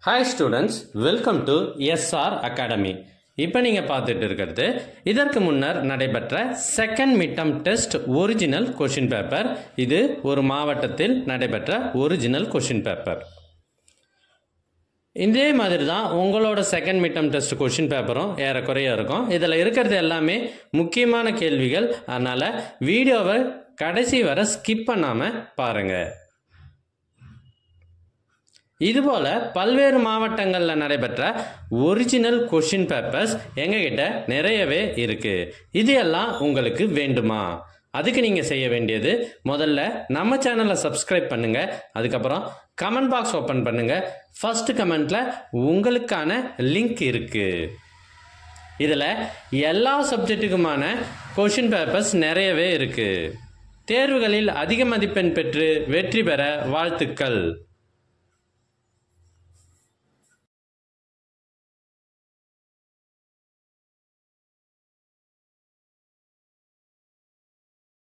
hi students welcome to S R academy இப்போ நீங்கள் பார்த்துட்டு இருக்கிறது இதற்கு முன்னர் நடைபெற்ற second midterm test original question paper இது ஒரு மாவட்டத்தில் நடைபெற்ற ஒரிஜினல் கொஷின் பேப்பர் இதே மாதிரி தான் உங்களோட செகண்ட் மிட்டம் டெஸ்ட் கொஷின் பேப்பரும் ஏறக்குறைய இருக்கும் இதில் இருக்கிறது எல்லாமே முக்கியமான கேள்விகள் அதனால் வீடியோவை கடைசி வரை ஸ்கிப் பண்ணாமல் பாருங்கள் இதுபோல் பல்வேறு மாவட்டங்களில் நடைபெற்ற ஒரிஜினல் கொஷின் பேப்பர்ஸ் எங்ககிட்ட நிறையவே இருக்குது இது எல்லாம் உங்களுக்கு வேண்டுமா அதுக்கு நீங்கள் செய்ய வேண்டியது முதல்ல நம்ம சேனலை சப்ஸ்கிரைப் பண்ணுங்கள் அதுக்கப்புறம் கமெண்ட் பாக்ஸ் ஓப்பன் பண்ணுங்கள் ஃபர்ஸ்ட் கமெண்ட்டில் உங்களுக்கான லிங்க் இருக்குது இதில் எல்லா சப்ஜெக்ட்டுக்குமான கொஷின் பேப்பர்ஸ் நிறையவே இருக்குது தேர்வுகளில் அதிக மதிப்பெண் பெற்று வெற்றி பெற வாழ்த்துக்கள்